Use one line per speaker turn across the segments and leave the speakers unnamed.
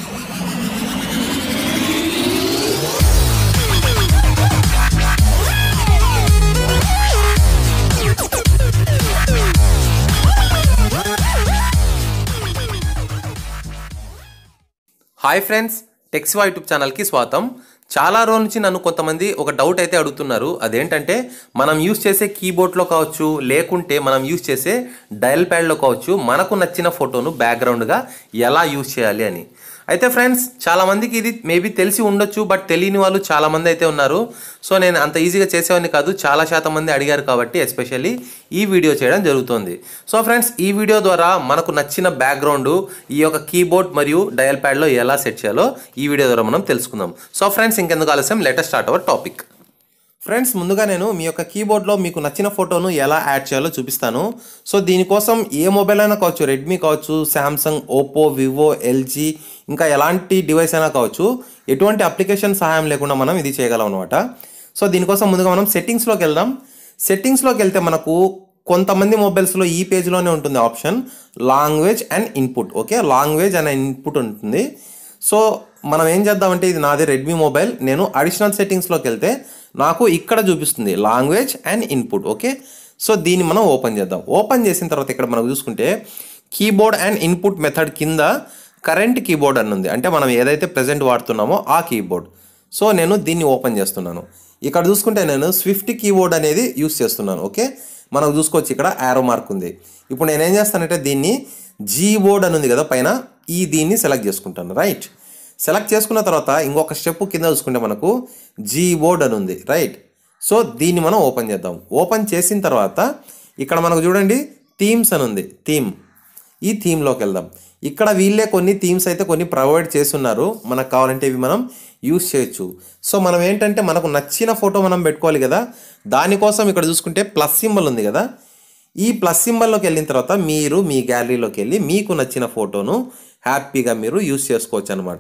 hi friends టెక్స్వా YouTube ఛానల్కి స్వాగతం చాలా రోజుల నుంచి నన్ను కొంతమంది ఒక డౌట్ అయితే అడుగుతున్నారు అదేంటంటే మనం యూస్ చేసే కీబోర్డ్లో కావచ్చు లేకుంటే మనం యూస్ చేసే డయల్ ప్యాడ్లో కావచ్చు మనకు నచ్చిన ఫోటోను బ్యాక్గ్రౌండ్గా ఎలా యూస్ చేయాలి అని అయితే ఫ్రెండ్స్ చాలామందికి ఇది మేబీ తెలిసి ఉండొచ్చు బట్ తెలియని వాళ్ళు చాలామంది అయితే ఉన్నారు సో నేను అంత ఈజీగా చేసేవాడిని కాదు చాలా శాతం మంది అడిగారు కాబట్టి ఎస్పెషల్లీ ఈ వీడియో చేయడం జరుగుతుంది సో ఫ్రెండ్స్ ఈ వీడియో ద్వారా మనకు నచ్చిన బ్యాక్గ్రౌండ్ ఈ యొక్క కీబోర్డ్ మరియు డయల్ ప్యాడ్లో ఎలా సెట్ చేయాలో ఈ వీడియో ద్వారా మనం తెలుసుకుందాం సో ఫ్రెండ్స్ ఇంకెందుకు ఆలస్యం let's start our topic friends ముందుగా నేను మీ యొక్క కీబోర్డ్లో మీకు నచ్చిన ఫోటోను ఎలా యాడ్ చేయాలో చూపిస్తాను సో దీనికోసం ఏ మొబైల్ అయినా కావచ్చు రెడ్మీ కావచ్చు శాంసంగ్ ఓప్పో వివో ఎల్జీ ఇంకా ఎలాంటి డివైస్ అయినా కావచ్చు ఎటువంటి అప్లికేషన్ సహాయం లేకుండా మనం ఇది చేయగలం అనమాట సో దీనికోసం ముందుగా మనం సెట్టింగ్స్లోకి వెళ్దాం సెట్టింగ్స్లోకి వెళ్తే మనకు కొంతమంది మొబైల్స్లో ఈ పేజ్లోనే ఉంటుంది option language and input okay language and input ఉంటుంది సో మనం ఏం చేద్దామంటే ఇది నాది రెడ్మీ మొబైల్ నేను అడిషనల్ సెట్టింగ్స్లోకి వెళ్తే నాకు ఇక్కడ చూపిస్తుంది language and input okay so దీన్ని మనం ఓపెన్ చేద్దాం ఓపెన్ చేసిన తర్వాత ఇక్కడ మనం చూసుకుంటే కీబోర్డ్ అండ్ ఇన్పుట్ మెథడ్ కింద కరెంట్ కీబోర్డ్ అని ఉంది అంటే మనం ఏదైతే ప్రజెంట్ వాడుతున్నామో ఆ కీబోర్డ్ సో నేను దీన్ని ఓపెన్ చేస్తున్నాను ఇక్కడ చూసుకుంటే నేను స్విఫ్ట్ కీబోర్డ్ అనేది యూస్ చేస్తున్నాను ఓకే మనం చూసుకోవచ్చు ఇక్కడ యారో మార్క్ ఉంది ఇప్పుడు నేనేం చేస్తానంటే దీన్ని జీ బోర్డ్ అని ఉంది కదా పైన ఈ దీన్ని సెలెక్ట్ చేసుకుంటాను రైట్ సెలెక్ట్ చేసుకున్న తర్వాత ఇంకొక స్టెప్ కింద చూసుకుంటే మనకు జీ బోర్డ్ అని ఉంది రైట్ సో దీన్ని మనం ఓపెన్ చేద్దాం ఓపెన్ చేసిన తర్వాత ఇక్కడ మనకు చూడండి థీమ్స్ అని ఉంది థీమ్ ఈ థీమ్లోకి వెళ్దాం ఇక్కడ వీళ్ళే కొన్ని థీమ్స్ అయితే కొన్ని ప్రొవైడ్ చేస్తున్నారు మనకు కావాలంటే ఇవి మనం యూస్ చేయొచ్చు సో మనం ఏంటంటే మనకు నచ్చిన ఫోటో మనం పెట్టుకోవాలి కదా దానికోసం ఇక్కడ చూసుకుంటే ప్లస్ సింబల్ ఉంది కదా ఈ ప్లస్ సింబల్లోకి వెళ్ళిన తర్వాత మీరు మీ గ్యాలరీలోకి వెళ్ళి మీకు నచ్చిన ఫోటోను హ్యాపీగా మీరు యూస్ చేసుకోవచ్చు అనమాట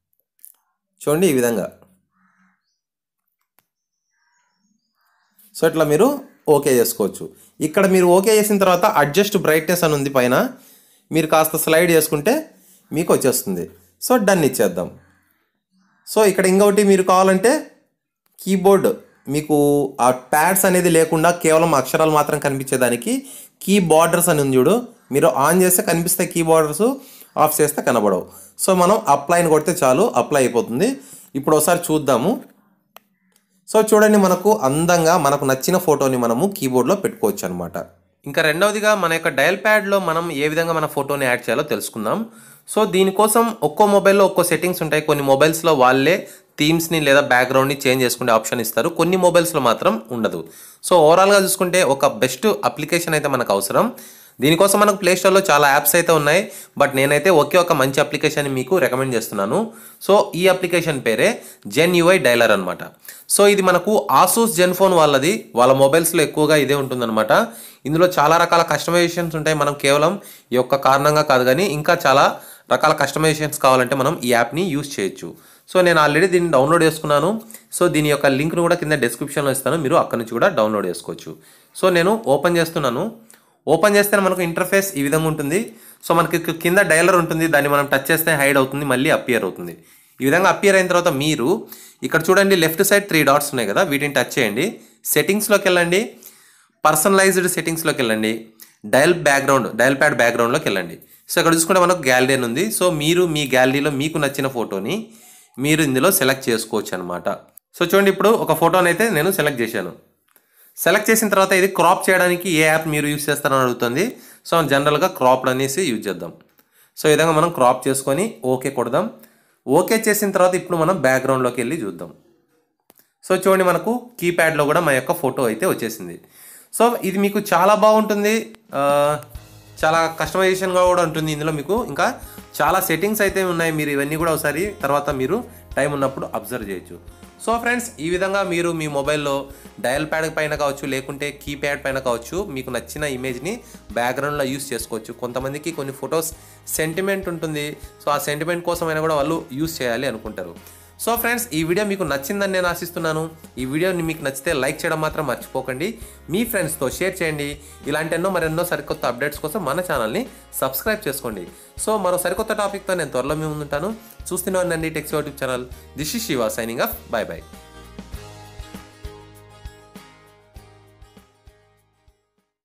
చూడండి ఈ విధంగా సో ఇట్లా మీరు ఓకే చేసుకోవచ్చు ఇక్కడ మీరు ఓకే చేసిన తర్వాత అడ్జస్ట్ బ్రైట్నెస్ అని ఉంది పైన మీరు కాస్త స్లైడ్ చేసుకుంటే మీకు వచ్చేస్తుంది సో డన్ ఇచ్చేద్దాం సో ఇక్కడ ఇంకొకటి మీరు కావాలంటే కీబోర్డ్ మీకు ఆ ప్యాడ్స్ అనేది లేకుండా కేవలం అక్షరాలు మాత్రం కనిపించేదానికి కీ బార్డర్స్ అని ఉంది చూడు మీరు ఆన్ చేస్తే కనిపిస్తాయి కీ బార్డర్స్ ఆఫ్ చేస్తే కనబడవు సో మనం అప్లైని కొడితే చాలు అప్లై అయిపోతుంది ఇప్పుడు ఒకసారి చూద్దాము సో చూడండి మనకు అందంగా మనకు నచ్చిన ఫోటోని మనము కీబోర్డ్లో పెట్టుకోవచ్చు అనమాట ఇంకా రెండవదిగా మన యొక్క డయల్ ప్యాడ్లో మనం ఏ విధంగా మన ఫోటోని యాడ్ చేయాలో తెలుసుకుందాం సో దీనికోసం ఒక్కో మొబైల్లో ఒక్కో సెట్టింగ్స్ ఉంటాయి కొన్ని మొబైల్స్లో వాళ్ళే థీమ్స్ని లేదా బ్యాక్గ్రౌండ్ని చేంజ్ చేసుకునే ఆప్షన్ ఇస్తారు కొన్ని మొబైల్స్లో మాత్రం ఉండదు సో ఓవరాల్గా చూసుకుంటే ఒక బెస్ట్ అప్లికేషన్ అయితే మనకు అవసరం దీనికోసం మనకు ప్లే స్టోర్లో చాలా యాప్స్ అయితే ఉన్నాయి బట్ నేనైతే ఒకే ఒక మంచి అప్లికేషన్ మీకు రికమెండ్ చేస్తున్నాను సో ఈ అప్లికేషన్ పేరే జెన్ యూఐ డైలర్ అనమాట సో ఇది మనకు ఆసూస్ జెన్ ఫోన్ వాళ్ళది వాళ్ళ మొబైల్స్లో ఎక్కువగా ఇదే ఉంటుందన్నమాట ఇందులో చాలా రకాల కస్టమైజేషన్స్ ఉంటాయి మనం కేవలం ఈ యొక్క కారణంగా కాదు కానీ ఇంకా చాలా రకాల కస్టమైజేషన్స్ కావాలంటే మనం ఈ యాప్ని యూస్ చేయొచ్చు సో నేను ఆల్రెడీ దీన్ని డౌన్లోడ్ చేసుకున్నాను సో దీని యొక్క లింక్ను కూడా కింద డిస్క్రిప్షన్లో ఇస్తాను మీరు అక్కడ నుంచి కూడా డౌన్లోడ్ చేసుకోవచ్చు సో నేను ఓపెన్ చేస్తున్నాను ఓపెన్ చేస్తే మనకు ఇంటర్ఫేస్ ఈ విధంగా ఉంటుంది సో మనకి కింద డైలర్ ఉంటుంది దాన్ని మనం టచ్ చేస్తే హైడ్ అవుతుంది మళ్ళీ అపియర్ అవుతుంది ఈ విధంగా అపియర్ అయిన తర్వాత మీరు ఇక్కడ చూడండి లెఫ్ట్ సైడ్ త్రీ డాట్స్ ఉన్నాయి కదా వీటిని టచ్ చేయండి సెట్టింగ్స్లోకి వెళ్ళండి పర్సనలైజ్డ్ సెట్టింగ్స్లోకి వెళ్ళండి డయల్ బ్యాక్గ్రౌండ్ డయల్ ప్యాడ్ బ్యాక్గ్రౌండ్లోకి వెళ్ళండి సో ఇక్కడ చూసుకుంటే మనకు గ్యాలరీ అని ఉంది సో మీరు మీ గ్యాలరీలో మీకు నచ్చిన ఫోటోని మీరు ఇందులో సెలెక్ట్ చేసుకోవచ్చు అనమాట సో చూడండి ఇప్పుడు ఒక ఫోటోని అయితే నేను సెలెక్ట్ చేశాను సెలెక్ట్ చేసిన తర్వాత ఇది క్రాప్ చేయడానికి ఏ యాప్ మీరు యూజ్ చేస్తారని అడుగుతుంది సో జనరల్గా క్రాప్ అనేసి యూజ్ చేద్దాం సో ఈ విధంగా మనం క్రాప్ చేసుకొని ఓకే కొడదాం ఓకే చేసిన తర్వాత ఇప్పుడు మనం బ్యాక్గ్రౌండ్లోకి వెళ్ళి చూద్దాం సో చూడండి మనకు కీప్యాడ్లో కూడా మా యొక్క ఫోటో అయితే వచ్చేసింది సో ఇది మీకు చాలా బాగుంటుంది ఆ, చాలా కస్టమైజేషన్గా కూడా ఉంటుంది ఇందులో మీకు ఇంకా చాలా సెట్టింగ్స్ అయితే ఉన్నాయి మీరు ఇవన్నీ కూడా ఒకసారి తర్వాత మీరు టైం ఉన్నప్పుడు అబ్జర్వ్ చేయొచ్చు సో ఫ్రెండ్స్ ఈ విధంగా మీరు మీ మొబైల్లో డయల్ ప్యాడ్ పైన కావచ్చు లేకుంటే కీప్యాడ్ పైన కావచ్చు మీకు నచ్చిన ఇమేజ్ని బ్యాక్గ్రౌండ్లో యూస్ చేసుకోవచ్చు కొంతమందికి కొన్ని ఫొటోస్ సెంటిమెంట్ ఉంటుంది సో ఆ సెంటిమెంట్ కోసమైనా కూడా వాళ్ళు యూస్ చేయాలి అనుకుంటారు సో ఫ్రెండ్స్ ఈ వీడియో మీకు నచ్చిందని నేను ఆశిస్తున్నాను ఈ వీడియోని మీకు నచ్చితే లైక్ చేయడం మాత్రం మర్చిపోకండి మీ ఫ్రెండ్స్తో షేర్ చేయండి ఇలాంటి ఎన్నో మరెన్నో సరికొత్త అప్డేట్స్ కోసం మన ఛానల్ని సబ్స్క్రైబ్ చేసుకోండి సో మరో సరికొత్త టాపిక్తో నేను త్వరలో మీ ముందుంటాను చూస్తూనే ఉండండి techs YouTube channel this is Shiva signing off bye bye